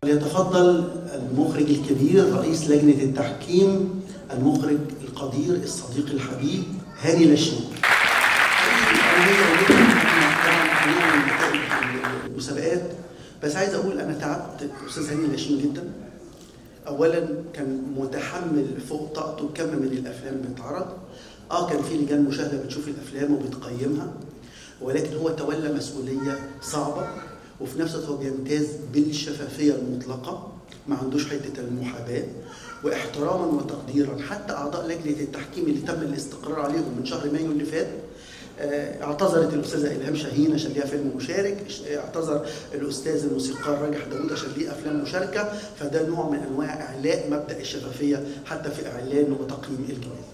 ليتفضل المخرج الكبير رئيس لجنة التحكيم المخرج القدير الصديق الحبيب هاني لاشين المسابقات بس عايز اقول انا تعبت استاذ هاني لاشين جدا اولا كان متحمل فوق طاقته كم من الافلام بتتعرض اه كان في لجان مشاهده بتشوف الافلام وبتقيمها ولكن هو تولى مسؤوليه صعبه وفي نفس الوقت هو بيمتاز بالشفافيه المطلقه ما عندوش حته المحاباه واحتراما وتقديرا حتى اعضاء لجنه التحكيم اللي تم الاستقرار عليهم من شهر مايو اللي فات اعتذرت الاستاذه الهام شاهين عشان ليها فيلم مشارك اعتذر الاستاذ الموسيقار راجح داوود عشان ليه افلام مشاركه فده نوع من انواع اعلاء مبدا الشفافيه حتى في اعلان وتقييم الجوائز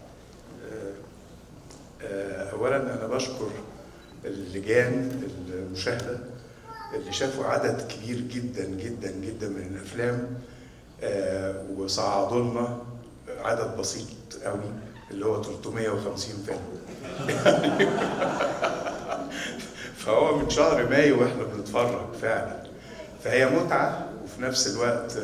اولا انا بشكر اللجان المشاهده اللي شافوا عدد كبير جدا جدا جدا من الافلام وصعدوا لنا عدد بسيط قوي اللي هو 350 فيلم فهو من شهر مايو واحنا بنتفرج فعلا فهي متعه وفي نفس الوقت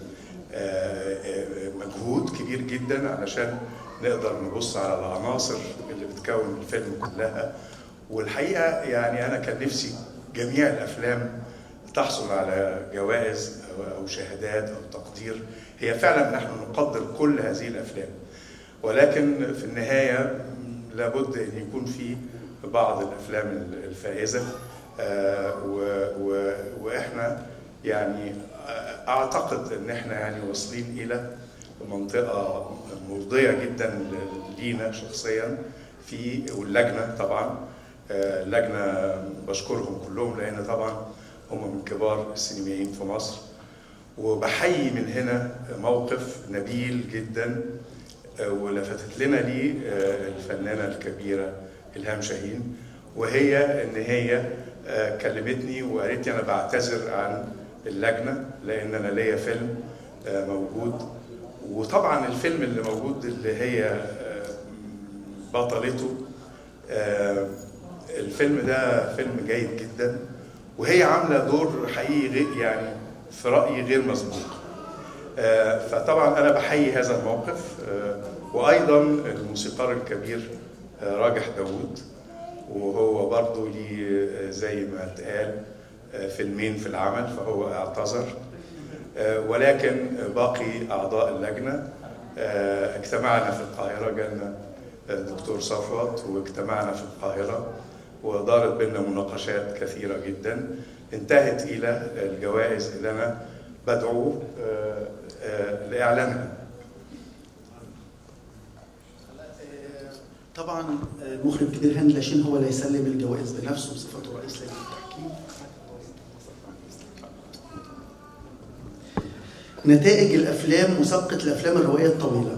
مجهود كبير جدا علشان نقدر نبص على العناصر اللي بتكون الفيلم كلها والحقيقه يعني انا كان نفسي جميع الافلام تحصل على جوائز او شهادات او تقدير هي فعلا نحن نقدر كل هذه الافلام ولكن في النهايه لابد ان يكون في بعض الافلام الفائزه واحنا يعني اعتقد ان احنا يعني واصلين الى منطقه مرضيه جدا لينا شخصيا في واللجنه طبعا اللجنه بشكرهم كلهم لان طبعا هم من كبار السينمائيين في مصر وبحيي من هنا موقف نبيل جدا ولفتت لنا ليه الفنانه الكبيره الهام شاهين وهي ان هي كلمتني وقالت لي انا بعتذر عن اللجنه لان انا ليا فيلم موجود وطبعا الفيلم اللي موجود اللي هي بطلته الفيلم ده فيلم جيد جدا وهي عامله دور حقيقي يعني في رايي غير مسبوق فطبعا انا بحيي هذا الموقف وايضا الموسيقار الكبير راجح داوود وهو برضه ليه زي ما اتقال فيلمين في العمل فهو اعتذر ولكن باقي اعضاء اللجنه اجتمعنا في القاهره جالنا دكتور صفوت واجتمعنا في القاهره ودارت بيننا مناقشات كثيره جدا انتهت الى الجوائز اللي انا بدعو لاعلانها طبعا المخرج الكبير هاني لاشين هو اللي يسلم الجوائز بنفسه بصفته رئيس لجنه التحكيم نتائج الافلام مسابقه الافلام الروائيه الطويله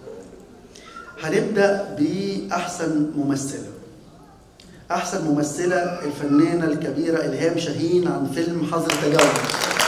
هنبدا باحسن ممثله احسن ممثله الفنانه الكبيره الهام شاهين عن فيلم حظر تجاوز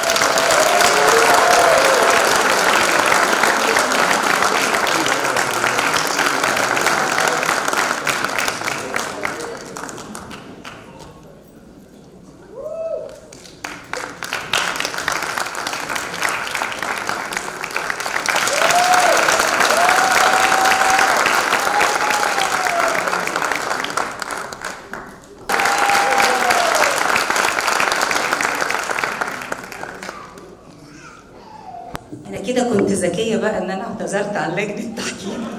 انا كده كنت ذكيه بقى ان انا اعتذرت عن لجنه التحكيم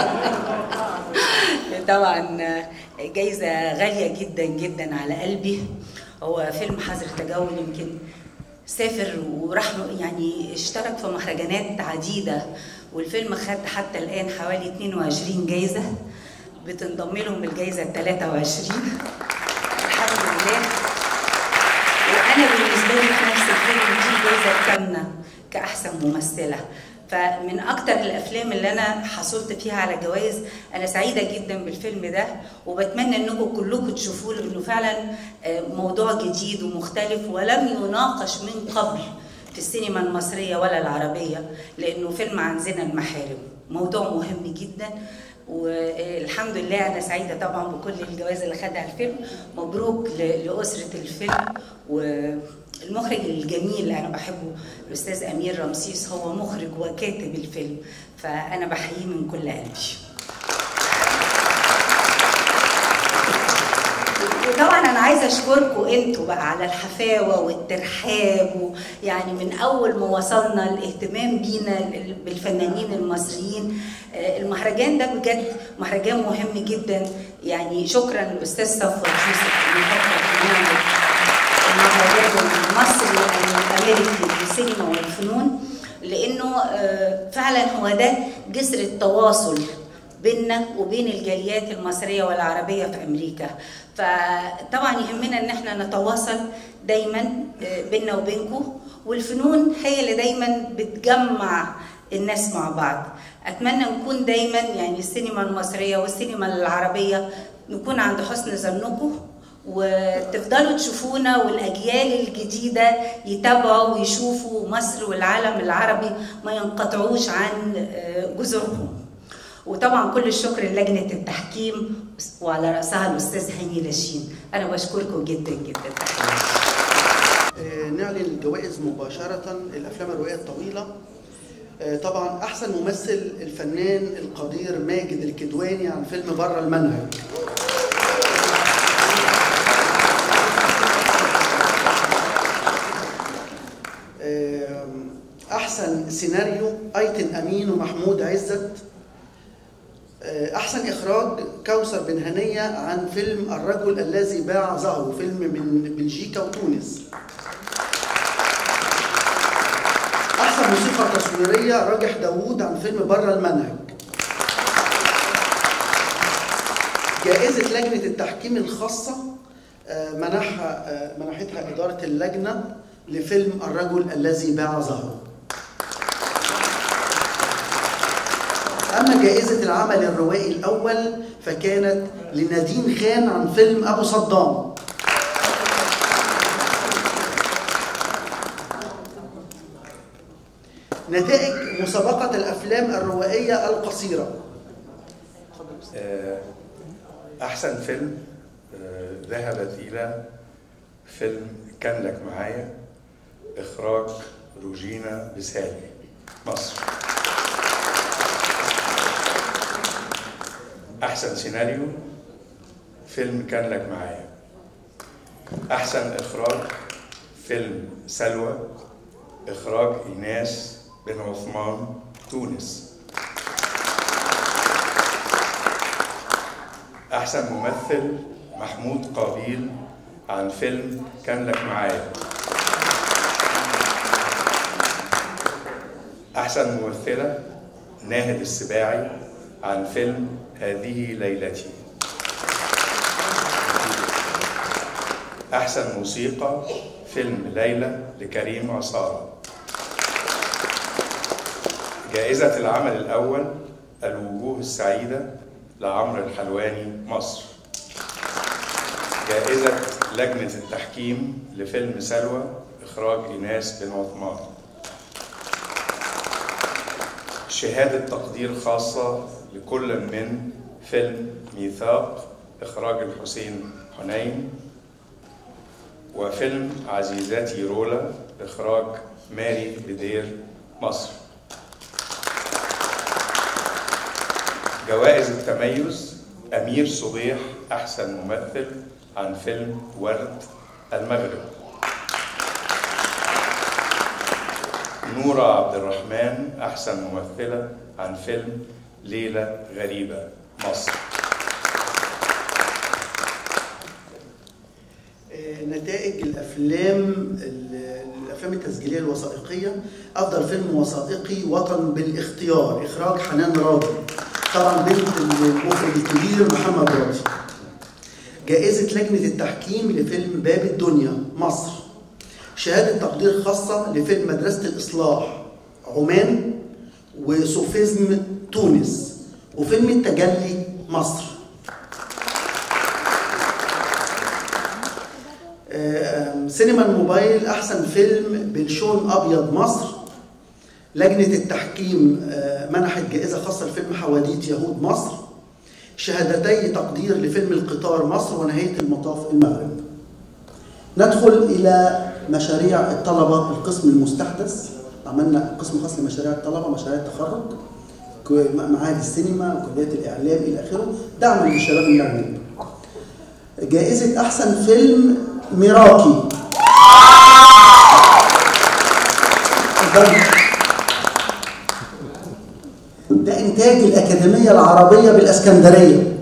طبعا جايزه غاليه جدا جدا على قلبي هو فيلم حظر تجول يمكن سافر وراح يعني اشترك في مهرجانات عديده والفيلم خد حتى الان حوالي 22 جايزه بتنضم لهم الجايزه ال 23 الحمد لله وانا بالنسبه لي في نفس الفيلم دي الجايزه الثامنه كأحسن ممثلة فمن أكتر الأفلام اللي أنا حصلت فيها على جوائز أنا سعيدة جدا بالفيلم ده وبتمنى إنكم كلكم تشوفوه لأنه فعلا موضوع جديد ومختلف ولم يناقش من قبل في السينما المصرية ولا العربية لأنه فيلم عن زنا المحارم موضوع مهم جدا والحمد لله انا سعيده طبعا بكل الجوائز اللي خدها الفيلم مبروك لاسره الفيلم و المخرج الجميل اللي انا بحبه الاستاذ امير رمسيس هو مخرج وكاتب الفيلم فانا بحييه من كل قلبي وطبعا انا عايزه اشكركم انتوا بقى على الحفاوه والترحاب يعني من اول ما وصلنا الاهتمام بينا بالفنانين المصريين المهرجان ده بجد مهرجان مهم جدا يعني شكرا للاستاذ صفوت يوسف المهرجان المصري الامريكي للسينما والفنون لانه فعلا هو ده جسر التواصل بيننا وبين الجاليات المصريه والعربيه في امريكا فطبعا يهمنا ان احنا نتواصل دايما بيننا وبينكم والفنون هي اللي دايما بتجمع الناس مع بعض اتمنى نكون دايما يعني السينما المصريه والسينما العربيه نكون عند حسن ظنكم وتفضلوا تشوفونا والاجيال الجديده يتابعوا ويشوفوا مصر والعالم العربي ما ينقطعوش عن جذورهم وطبعا كل الشكر للجنه التحكيم وعلى راسها الاستاذ هاني لاشين انا بشكركم جدا جدا نعلن الجوائز مباشره الافلام الروائيه الطويله طبعا احسن ممثل الفنان القدير ماجد الكدواني عن فيلم بره المنهج احسن سيناريو ايتن امين ومحمود عزت احسن اخراج كوثر بن هنيه عن فيلم الرجل الذي باع ظهره فيلم من بلجيكا وتونس احسن موسيقى تصويريه راجح داوود عن فيلم بره المنهج جائزه لجنه التحكيم الخاصه منحها منحتها اداره اللجنه لفيلم الرجل الذي باع ظهره أما جائزة العمل الروائي الأول فكانت لنادين خان عن فيلم أبو صدام نتائج مسابقة الأفلام الروائية القصيرة أحسن فيلم ذهبت إلى فيلم كان لك معايا إخراج روجينا بسالي مصر أحسن سيناريو فيلم كان لك معايا أحسن إخراج فيلم سلوى إخراج إيناس بن عثمان تونس أحسن ممثل محمود قابيل عن فيلم كان لك معايا أحسن ممثلة ناهد السباعي عن فيلم هذه ليلتي أحسن موسيقى فيلم ليلى لكريم عصارة جائزة العمل الأول الوجوه السعيدة لعمرو الحلواني مصر جائزة لجنة التحكيم لفيلم سلوى إخراج إيناس بن عثمان شهادة تقدير خاصة لكل من فيلم ميثاق إخراج الحسين حنين وفيلم عزيزاتي رولا إخراج ماري بدير مصر جوائز التميز أمير صبيح أحسن ممثل عن فيلم ورد المغرب نورة عبد الرحمن أحسن ممثلة عن فيلم ليلة غريبة مصر نتائج الافلام الافلام التسجيليه الوثائقيه افضل فيلم وثائقي وطن بالاختيار اخراج حنان راضي طبعا بنت المخرج الكبير محمد راضي جائزه لجنه التحكيم لفيلم باب الدنيا مصر شهاده تقدير خاصه لفيلم مدرسه الاصلاح عمان وسوفيزم تونس وفيلم التجلي مصر سينما الموبايل احسن فيلم بلشون ابيض مصر لجنه التحكيم منحت جائزه خاصه لفيلم حواديت يهود مصر شهادتي تقدير لفيلم القطار مصر ونهايه المطاف المغرب ندخل الى مشاريع الطلبه القسم المستحدث عملنا قسم خاص لمشاريع الطلبه مشاريع التخرج ك- معاهد السينما كليات الاعلام الى اخره دعما للشباب المغرب جائزه احسن فيلم ميراكي ده- ده انتاج الاكاديميه العربيه بالاسكندريه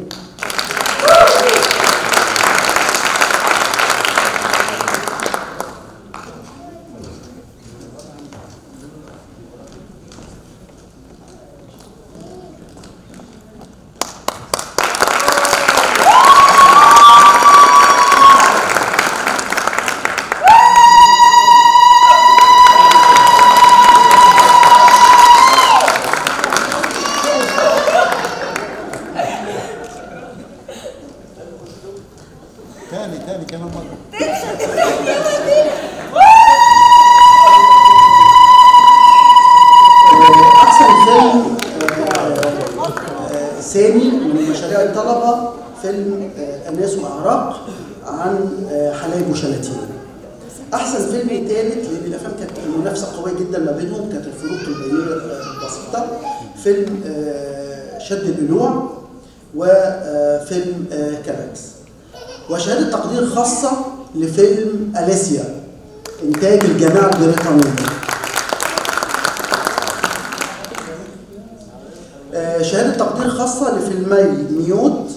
تاني تاني كمان مرة احسن فيلم آه، آه، ثاني من مشاريع الطلبه فيلم آه، الناس واعراق عن آه، حلايب وشلاتين احسن فيلم ثالث لان الافلام كانت المنافسه قويه جدا ما بينهم كانت الفروق البينيه البسيطه فيلم آه، شد القلوع وفيلم آه، كلاكس وشهاده تقدير خاصه لفيلم اليسيا انتاج الجامعه البريطانيه آه، شهادة تقدير خاصة لفيلمي ميوت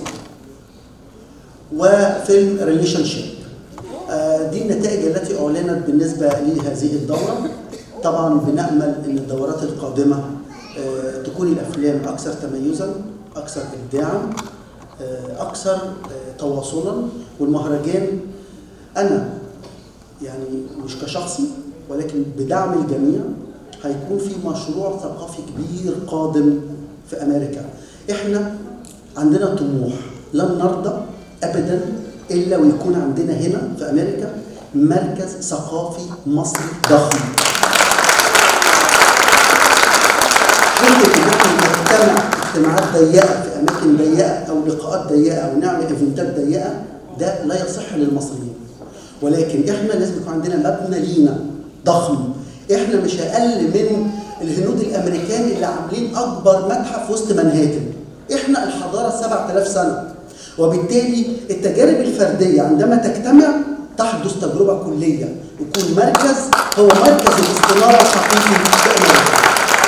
وفيلم ريليشن شيب دي النتائج التي أعلنت بالنسبة لهذه الدورة طبعا بنأمل أن الدورات القادمة آه، تكون الأفلام أكثر تميزا أكثر إبداعا آه، أكثر آه، تواصلا والمهرجان أنا يعني مش كشخصي ولكن بدعم الجميع هيكون في مشروع ثقافي كبير قادم في امريكا احنا عندنا طموح لن نرضى ابدا الا ويكون عندنا هنا في امريكا مركز ثقافي مصري ضخم فكره ان احنا نجتمع اجتماعات ضيقه في اماكن ضيقه او لقاءات ضيقه او نعمل ايفنتات ضيقه ده لا يصح للمصريين ولكن احنا لازم يكون عندنا مبنى لينا ضخم احنا مش اقل من الهنود الامريكان اللي عاملين اكبر متحف وسط منهاتن احنا الحضاره 7000 سنه وبالتالي التجارب الفرديه عندما تجتمع تحدث تجربه كليه يكون مركز هو مركز الاستناره الحقيقي في امريكا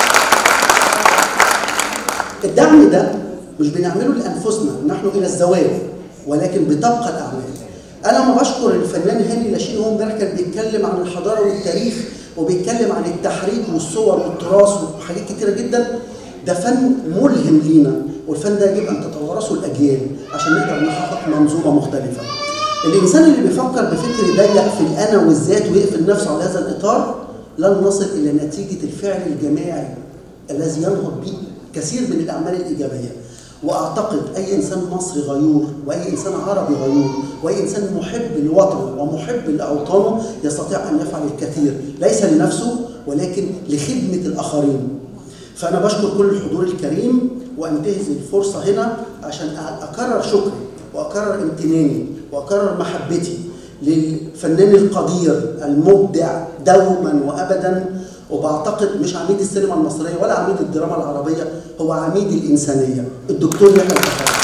الدعم ده مش بنعمله لانفسنا نحن الى الزواج ولكن بتبقى الاعمال انا ما بشكر الفنان هاني لاشين هو امبارح كان بيتكلم عن الحضاره والتاريخ وبيتكلم عن التحريك والصور والتراث وحاجات كتيره جدا ده فن ملهم لينا والفن ده يجب ان تتوارثه الاجيال عشان نقدر نحقق منظومه مختلفه الانسان اللي بيفكر بفكر ضيق في الانا والذات ويقفل نفسه على هذا الاطار لن نصل الى نتيجه الفعل الجماعي الذي ينهض به كثير من الاعمال الايجابيه واعتقد اي انسان مصري غيور واي انسان عربي غيور واي انسان محب لوطنه ومحب لاوطانه يستطيع ان يفعل الكثير ليس لنفسه ولكن لخدمه الاخرين فانا بشكر كل الحضور الكريم وانتهز الفرصه هنا عشان اكرر شكري واكرر امتناني واكرر محبتي للفنان القدير المبدع دوما وابدا وبعتقد مش عميد السينما المصريه ولا عميد الدراما العربيه هو عميد الانسانيه الدكتور يحيى الفخري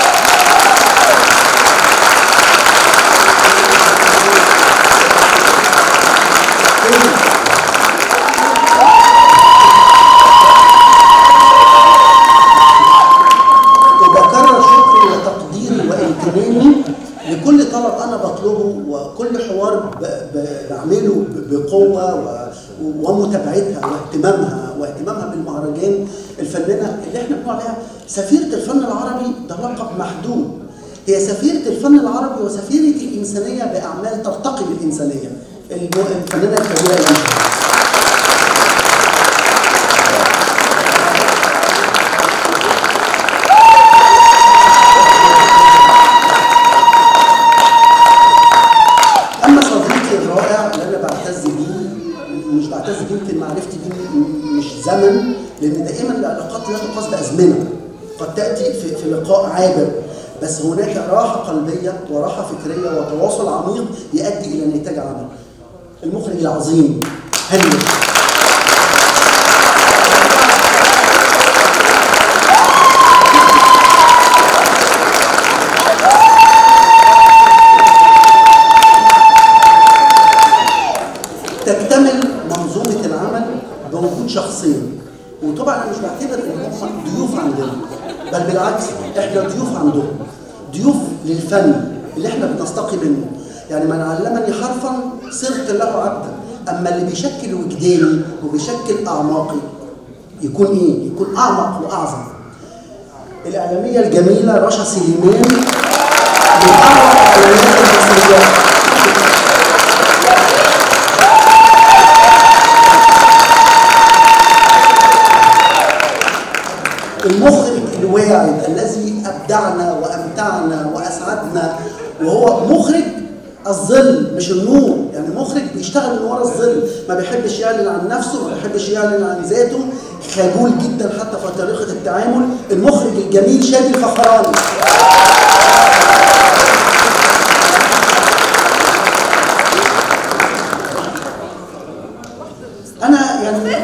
وبكرر شكري وتقديري وامتناني لكل طلب انا بطلبه وكل حوار ب- ب- بعمله ب- بقوه و- ومتابعتها واهتمامها واهتمامها بالمهرجان الفنانه اللي احنا بنقول عليها سفيره الفن العربي ده لقب محدود هي سفيره الفن العربي وسفيره الانسانيه باعمال ترتقي بالانسانيه الم- الفنانه الكبيره لمحمد. اما صديقي الرائع اللي انا بعتز بيه مش بعتز بيه يمكن معرفتي بيه م- مش زمن لان دائما العلاقات لا تقاس بازمنه قد تاتي في, في لقاء عابر بس هناك راحه قلبيه وراحه فكريه وتواصل عميق يؤدي الى نتاج عمل المخرج العظيم هاني رشدي. تكتمل منظومة العمل بوجود شخصين وطبعا انا مش بعتبر ان هم ضيوف عندنا بل بالعكس احنا ضيوف عندهم ضيوف للفن اللي احنا بنستقي منه يعني من علمني حرفا صرت له عبدا اما اللي بيشكل وجداني وبيشكل اعماقي يكون ايه؟ يكون اعمق واعظم الاعلاميه الجميله رشا سليمان من اعمق اعلانات المصريات المخرج الواعد الذي ابدعنا وامتعنا واسعدنا وهو مخرج الظل مش النور يعني مخرج بيشتغل من ورا الظل ما بيحبش يعلن عن نفسه ما بيحبش يعلن عن ذاته خجول جدا حتى في طريقه التعامل المخرج الجميل شادي الفخراني انا يعني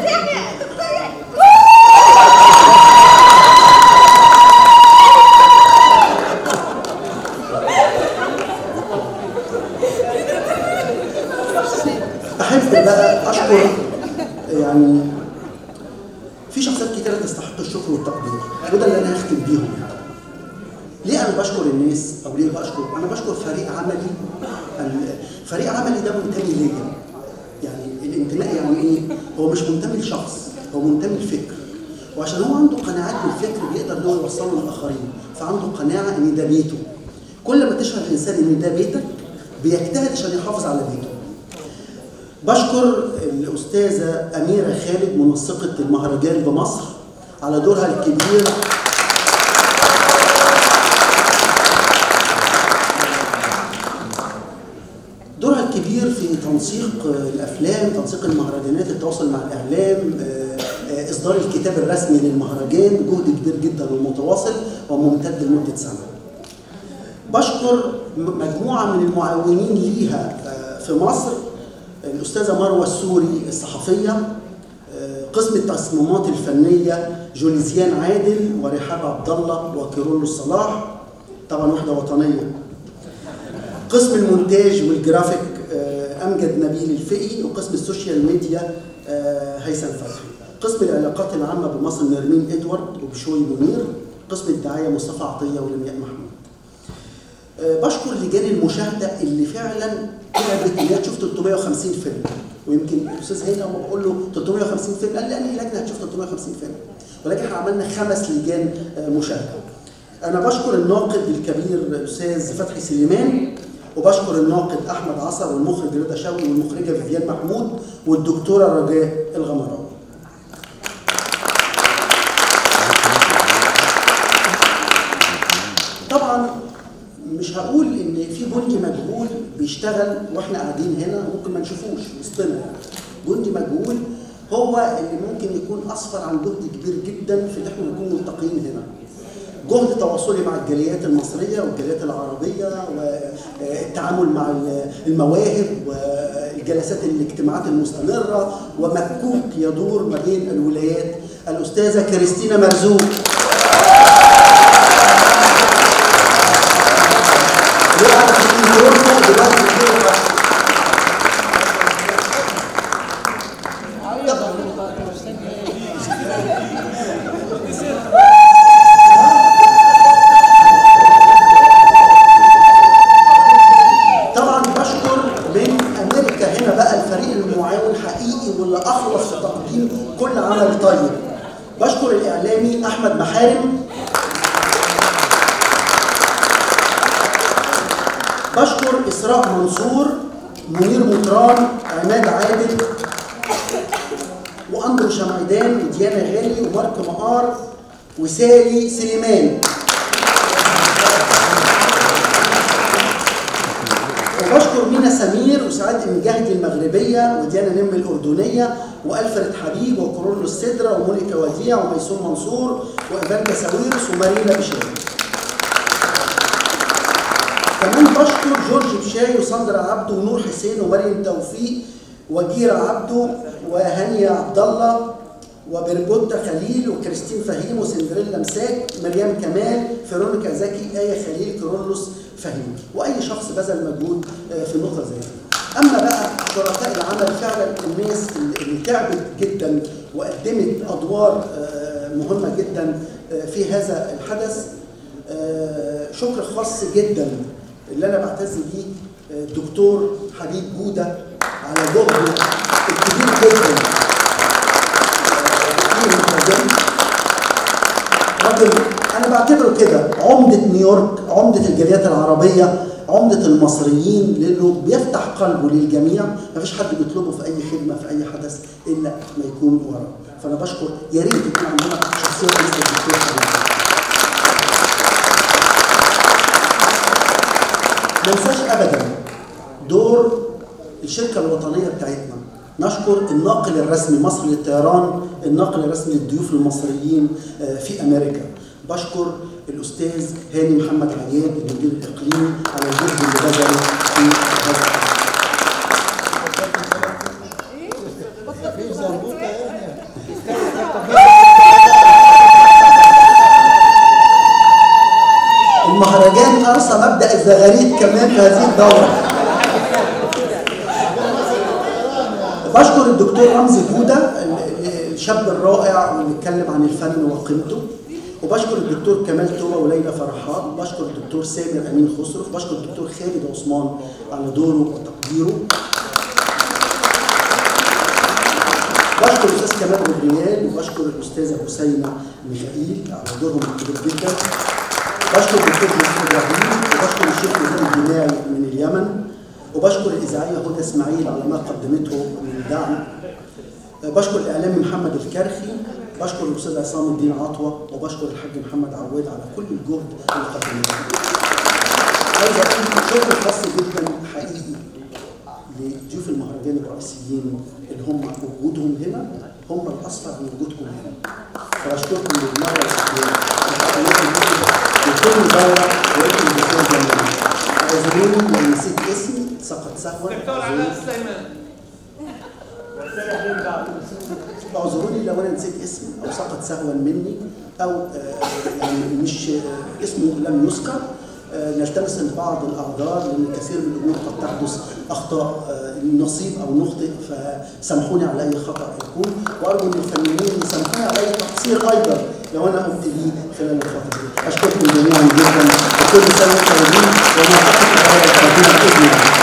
احب بقى اشكر يعني في شخصيات كتيره تستحق الشكر والتقدير وده اللي انا هختم بيهم يعني ليه انا بشكر الناس او ليه بشكر انا بشكر فريق عملي ال- فريق عملي ده منتمي ليا يعني الانتماء يعني ايه هو مش منتمي لشخص هو منتمي لفكر وعشان هو عنده قناعات بالفكر بيقدر ان هو يوصله للاخرين فعنده قناعه ان ده بيته كل ما تشعر الانسان ان ده بيتك بيجتهد عشان يحافظ على بيته بشكر الأستاذة أميرة خالد منسقة المهرجان بمصر على دورها الكبير دورها الكبير في تنسيق الأفلام تنسيق المهرجانات التواصل مع الإعلام آه، آه، إصدار الكتاب الرسمي للمهرجان جهد كبير جدا ومتواصل وممتد لمدة سنة بشكر م- مجموعة من المعاونين ليها آه، في مصر الأستاذة مروة السوري الصحفية آه، قسم التصميمات الفنية جوليزيان عادل ورحاب عبد الله وكيرولو صلاح طبعا وحدة وطنية قسم المونتاج والجرافيك آه، أمجد نبيل الفقي وقسم السوشيال ميديا آه، هيثم فتحي قسم العلاقات العامة بمصر نرمين إدوارد وبشوي منير قسم الدعاية مصطفى عطية ولمياء محمود آه، بشكر لجان المشاهده اللي فعلا تعبت ان هي تشوف 350 فيلم ويمكن الاستاذ هاني لما بقول له 350 فيلم قال لي انهي لجنه هتشوف 350 فيلم ولكن احنا عملنا خمس لجان آه، مشاهده انا بشكر الناقد الكبير الاستاذ فتحي سليمان وبشكر الناقد احمد عصر والمخرج رضا شوقي والمخرجه فيفيان محمود والدكتوره رجاء الغمراوي طبعا مش هقول ان في جندي مجهول بيشتغل واحنا قاعدين هنا ممكن ما نشوفوش وسطنا يعني. جندي مجهول هو اللي ممكن يكون اسفر عن جهد كبير جدا في ان احنا نكون ملتقيين هنا. جهد تواصلي مع الجاليات المصريه والجاليات العربيه والتعامل مع المواهب والجلسات الاجتماعات المستمره ومكوك يدور ما بين الولايات الاستاذه كريستينا مرزوق وقعدت في نيويورك دلوقتي في نيويورك. طبعا بشكر من امريكا هنا بقى الفريق المعاون حقيقي واللي اخلص في تقديم كل عمل طيب بشكر الاعلامي احمد محارم بشكر اسراء منصور منير مطران عماد عادل واندرو شمعدان وديانا غالي ومارك مقار وسالي سليمان وبشكر مينا سمير وسعاد المجاهدي المغربيه وديانا نم الاردنيه والفريد حبيب وكورولو السدره ومونيكا وديع وميسون منصور وايفانكا ساويرس ومارينا بشير كمان بشكر جورج بشاي وساندرا عبده ونور حسين ومريم توفيق وجيرة عبده وهانية عبد الله وبرجوتا خليل وكريستين فهيم وسندريلا مساك مريم كمال فيرونيكا زكي آية خليل كيرلس فهيم وأي شخص بذل مجهود آه، في النقطة زي دي. أما بقى شركاء العمل فعلا الناس اللي تعبت جدا وقدمت أدوار آه، مهمة جدا آه، في هذا الحدث آه، شكر خاص جدا اللي أنا بعتز بيه آه، الدكتور حبيب جودة على جهده الكبير جدا راجل انا بعتبره كده عمده نيويورك عمده الجاليات العربيه عمده المصريين لانه بيفتح قلبه للجميع ما فيش حد بيطلبه في اي خدمه في اي حدث الا ما يكون وراه فانا بشكر يا ريت يكون عندنا شخصيه مثل الدكتور حبيب. ما ننساش ابدا دور الشركه الوطنيه بتاعتنا نشكر الناقل الرسمي مصر للطيران الناقل الرسمي للضيوف المصريين آه، في امريكا بشكر الاستاذ هاني محمد عياد المدير الاقليمي على الجهد اللي بذله في هذا الحدث. في زربوطه يعني المهرجان ارسى مبدا الزغاريد كمان في هذه الدوره بشكر الدكتور رمزي جوده ال- الشاب الرائع واللي اتكلم عن الفن وقيمته وبشكر الدكتور كمال توبه وليلى فرحات بشكر الدكتور سامر امين خسرف بشكر الدكتور خالد عثمان على دوره وتقديره بشكر الاستاذ كمال غبريال وبشكر الاستاذه حسينه ميخائيل على دورهم الكبير جدا بشكر الدكتور محمود ابراهيم وبشكر الشيخ نظام الجماعي من اليمن وبشكر الاذاعيه هدى اسماعيل على ما قدمته من دعم بشكر الاعلامي محمد الكرخي بشكر الاستاذ عصام الدين عطوه وبشكر الحاج محمد عواد على كل الجهد اللي قدمته. عايز اقول شكر خاص جدا حقيقي لضيوف المهرجان الرئيسيين اللي هم وجودهم هنا هم الاصفر من وجودكم هنا. فاشكركم للمره الاخيره وكل دوره وانتم بخير جميعا. اعذروني لو نسيت اسمي سقط سهوا دكتور علاء السليمان اعذروني لو انا نسيت اسمي او سقط سهوا مني او آه، يعني مش آه، اسمه لم يذكر آه، نلتمس بعض الاعذار لان كثير من الامور قد تحدث اخطاء آه، نصيب او نخطئ فسامحوني على اي خطا يكون وارجو ان الفنانين يسامحوني على اي تقصير ايضا لو انا قمت به خلال الفتره دي اشكركم جميعا جدا وكل سنه وانتم طيبين وما اعتقد على القادمه باذن الله